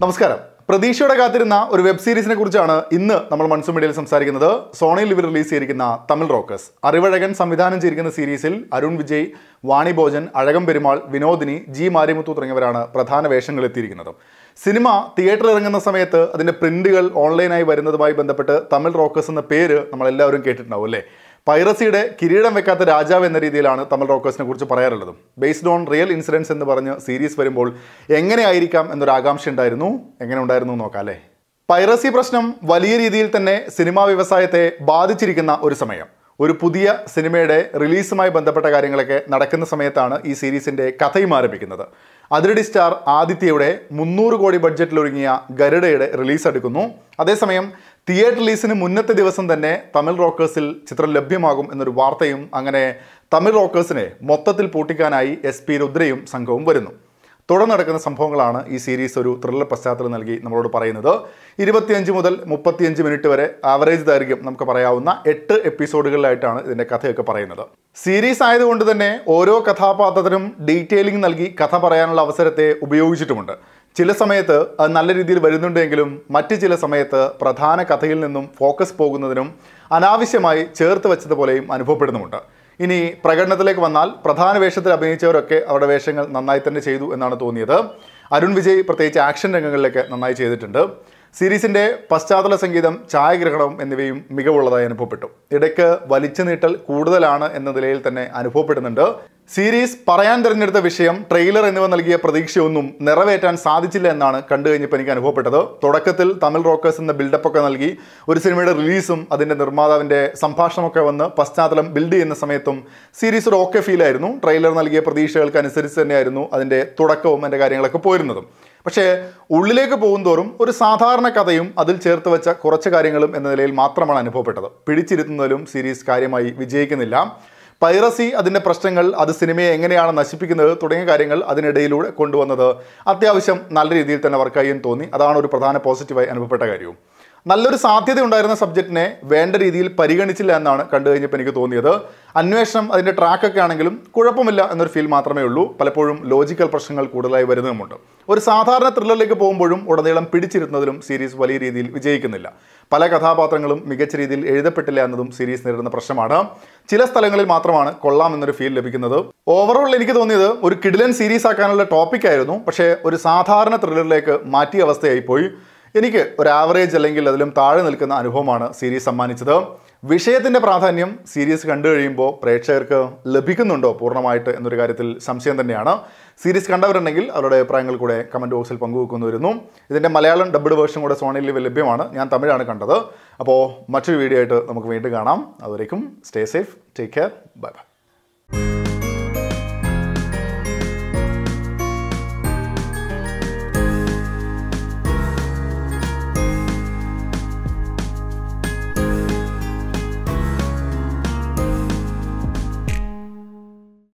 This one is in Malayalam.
നമസ്കാരം പ്രതീക്ഷയോടെ കാത്തിരുന്ന ഒരു വെബ് സീരീസിനെ കുറിച്ചാണ് ഇന്ന് നമ്മൾ മൺസൂൺ മീഡിയയിൽ സംസാരിക്കുന്നത് സോണി ലിവിൽ റിലീസ് ചെയ്തിരിക്കുന്ന തമിഴ് റോക്കസ് അറിവഴകൻ സംവിധാനം ചെയ്തിരിക്കുന്ന സീരീസിൽ അരുൺ വിജയ് വാണി ഭോജൻ അഴകം പെരുമാൾ വിനോദിനി ജി മാരിമുത്തു തുടങ്ങിയവരാണ് പ്രധാന വേഷങ്ങൾ എത്തിയിരിക്കുന്നത് സിനിമ തിയേറ്ററിൽ ഇറങ്ങുന്ന സമയത്ത് അതിൻ്റെ പ്രിന്റുകൾ ഓൺലൈനായി വരുന്നതുമായി ബന്ധപ്പെട്ട് തമിഴ് റോക്കസ് എന്ന പേര് നമ്മളെല്ലാവരും കേട്ടിട്ടുണ്ടാവും അല്ലേ പൈറസിയുടെ കിരീടം വെക്കാത്ത രാജാവ് എന്ന രീതിയിലാണ് തമിഴ് റോക്കേഴ്സിനെ കുറിച്ച് പറയാറുള്ളത് ബേസ്ഡ് ഓൺ റിയൽ ഇൻസിഡൻസ് എന്ന് പറഞ്ഞ് സീരീസ് വരുമ്പോൾ എങ്ങനെയായിരിക്കാം എന്നൊരു ആകാംക്ഷ ഉണ്ടായിരുന്നു എങ്ങനെ ഉണ്ടായിരുന്നു എന്ന് നോക്കാം അല്ലേ പൈറസി പ്രശ്നം വലിയ രീതിയിൽ തന്നെ സിനിമാ വ്യവസായത്തെ ബാധിച്ചിരിക്കുന്ന ഒരു സമയം ഒരു പുതിയ സിനിമയുടെ റിലീസുമായി ബന്ധപ്പെട്ട കാര്യങ്ങളൊക്കെ നടക്കുന്ന സമയത്താണ് ഈ സീരീസിൻ്റെ കഥയും ആരംഭിക്കുന്നത് അതിരടി സ്റ്റാർ ആദിത്യയുടെ മുന്നൂറ് കോടി ബഡ്ജറ്റിൽ ഒരുങ്ങിയ ഗരുഡയുടെ റിലീസ് എടുക്കുന്നു അതേസമയം തിയേറ്റർ റിലീസിന് മുന്നത്തെ ദിവസം തന്നെ തമിഴ് റോക്കേഴ്സിൽ ചിത്രം ലഭ്യമാകും എന്നൊരു വാർത്തയും അങ്ങനെ തമിഴ് റോക്കേഴ്സിനെ മൊത്തത്തിൽ പൂട്ടിക്കാനായി എസ് പി രുദ്രയും സംഘവും വരുന്നു തുടർന്ന് നടക്കുന്ന സംഭവങ്ങളാണ് ഈ സീരീസ് ഒരു ത്രില്ലർ പശ്ചാത്തലം നൽകി നമ്മളോട് പറയുന്നത് ഇരുപത്തിയഞ്ച് മുതൽ മുപ്പത്തിയഞ്ച് മിനിറ്റ് വരെ ആവറേജ് ദൈർഘ്യം നമുക്ക് പറയാവുന്ന എട്ട് എപ്പിസോഡുകളിലായിട്ടാണ് ഇതിൻ്റെ കഥയൊക്കെ പറയുന്നത് സീരീസ് ആയതുകൊണ്ട് തന്നെ ഓരോ കഥാപാത്രത്തിനും ഡീറ്റെയിലിംഗ് നൽകി കഥ പറയാനുള്ള അവസരത്തെ ഉപയോഗിച്ചിട്ടുമുണ്ട് ചില സമയത്ത് അത് നല്ല രീതിയിൽ വരുന്നുണ്ടെങ്കിലും മറ്റ് ചില സമയത്ത് പ്രധാന കഥയിൽ നിന്നും ഫോക്കസ് പോകുന്നതിനും അനാവശ്യമായി ചേർത്ത് വെച്ചതുപോലെയും അനുഭവപ്പെടുന്നുമുണ്ട് ഇനി പ്രകടനത്തിലേക്ക് വന്നാൽ പ്രധാന വേഷത്തിൽ അഭിനയിച്ചവരൊക്കെ അവരുടെ വേഷങ്ങൾ നന്നായി തന്നെ ചെയ്തു എന്നാണ് തോന്നിയത് അരുൺ വിജയ് പ്രത്യേകിച്ച് ആക്ഷൻ രംഗങ്ങളിലൊക്കെ നന്നായി ചെയ്തിട്ടുണ്ട് സീരീസിൻ്റെ പശ്ചാത്തല സംഗീതം ഛായാഗ്രഹണം എന്നിവയും മികവുള്ളതായി അനുഭവപ്പെട്ടു ഇടയ്ക്ക് വലിച്ചു നീട്ടൽ കൂടുതലാണ് എന്ന നിലയിൽ തന്നെ അനുഭവപ്പെടുന്നുണ്ട് സീരീസ് പറയാൻ തിരഞ്ഞെടുത്ത വിഷയം ട്രെയിലർ എന്നിവ നൽകിയ പ്രതീക്ഷയൊന്നും നിറവേറ്റാൻ സാധിച്ചില്ല എന്നാണ് കണ്ടു കഴിഞ്ഞപ്പോൾ എനിക്ക് അനുഭവപ്പെട്ടത് തുടക്കത്തിൽ തമിഴ് റോക്കേഴ്സ് എന്ന ബിൽഡപ്പ് ഒക്കെ നൽകി ഒരു സിനിമയുടെ റിലീസും അതിൻ്റെ നിർമ്മാതാവിൻ്റെ സംഭാഷണമൊക്കെ വന്ന് പശ്ചാത്തലം ബിൽഡ് ചെയ്യുന്ന സമയത്തും സീരീസ് ഒരു ഓക്കെ ഫീൽ ആയിരുന്നു ട്രെയിലർ നൽകിയ പ്രതീക്ഷകൾക്ക് അനുസരിച്ച് തന്നെയായിരുന്നു അതിൻ്റെ തുടക്കവും എൻ്റെ കാര്യങ്ങളൊക്കെ പോയിരുന്നതും പക്ഷേ ഉള്ളിലേക്ക് പോകുന്തോറും ഒരു സാധാരണ കഥയും അതിൽ ചേർത്ത് വെച്ച കുറച്ച് കാര്യങ്ങളും എന്ന നിലയിൽ മാത്രമാണ് അനുഭവപ്പെട്ടത് പിടിച്ചിരുത്തുന്നതിലും സീരീസ് കാര്യമായി വിജയിക്കുന്നില്ല പൈറസി അതിൻ്റെ പ്രശ്നങ്ങൾ അത് സിനിമയെ എങ്ങനെയാണ് നശിപ്പിക്കുന്നത് തുടങ്ങിയ കാര്യങ്ങൾ അതിനിടയിലൂടെ കൊണ്ടുവന്നത് അത്യാവശ്യം നല്ല രീതിയിൽ തന്നെ വർക്കായി എന്ന് തോന്നി അതാണ് ഒരു പ്രധാന പോസിറ്റീവായി അനുഭവപ്പെട്ട കാര്യവും നല്ലൊരു സാധ്യത ഉണ്ടായിരുന്ന സബ്ജക്റ്റിനെ വേണ്ട രീതിയിൽ പരിഗണിച്ചില്ല എന്നാണ് കണ്ടു കഴിഞ്ഞപ്പോൾ എനിക്ക് തോന്നിയത് അന്വേഷണം അതിൻ്റെ ട്രാക്കൊക്കെ ആണെങ്കിലും കുഴപ്പമില്ല എന്നൊരു ഫീൽ മാത്രമേ ഉള്ളൂ പലപ്പോഴും ലോജിക്കൽ പ്രശ്നങ്ങൾ കൂടുതലായി വരുന്നതുമുണ്ട് ഒരു സാധാരണ ത്രില്ലറിലേക്ക് പോകുമ്പോഴും ഉടനീളം പിടിച്ചിരുന്നതിലും സീരീസ് വലിയ രീതിയിൽ വിജയിക്കുന്നില്ല പല കഥാപാത്രങ്ങളും മികച്ച രീതിയിൽ എഴുതപ്പെട്ടില്ല എന്നതും സീരീസ് നേരിടുന്ന പ്രശ്നമാണ് ചില സ്ഥലങ്ങളിൽ മാത്രമാണ് കൊള്ളാം എന്നൊരു ഫീൽ ലഭിക്കുന്നത് ഓവറോൾ എനിക്ക് തോന്നിയത് ഒരു കിഡിലൻ സീരീസ് ആക്കാനുള്ള ടോപ്പിക് ആയിരുന്നു പക്ഷേ ഒരു സാധാരണ ത്രില്ലറിലേക്ക് മാറ്റിയ അവസ്ഥയായി പോയി എനിക്ക് ഒരു ആവറേജ് അല്ലെങ്കിൽ അതിലും താഴെ നിൽക്കുന്ന അനുഭവമാണ് സീരീസ് സമ്മാനിച്ചത് വിഷയത്തിൻ്റെ പ്രാധാന്യം സീരീസ് കണ്ടു കഴിയുമ്പോൾ പ്രേക്ഷകർക്ക് ലഭിക്കുന്നുണ്ടോ പൂർണ്ണമായിട്ട് എന്നൊരു കാര്യത്തിൽ സംശയം തന്നെയാണ് സീരീസ് കണ്ടവരുണ്ടെങ്കിൽ അവരുടെ അഭിപ്രായങ്ങൾ കൂടെ കമൻറ്റ് ബോക്സിൽ പങ്കുവെക്കുന്നു വരുന്നു ഇതിൻ്റെ മലയാളം ഡബ്ഡ് വേർഷൻ കൂടെ സോണിയിൽ ലഭ്യമാണ് ഞാൻ തമിഴാണ് കണ്ടത് അപ്പോൾ മറ്റൊരു വീഡിയോ ആയിട്ട് നമുക്ക് വീണ്ടും കാണാം അതുവരേക്കും stay safe take care bye by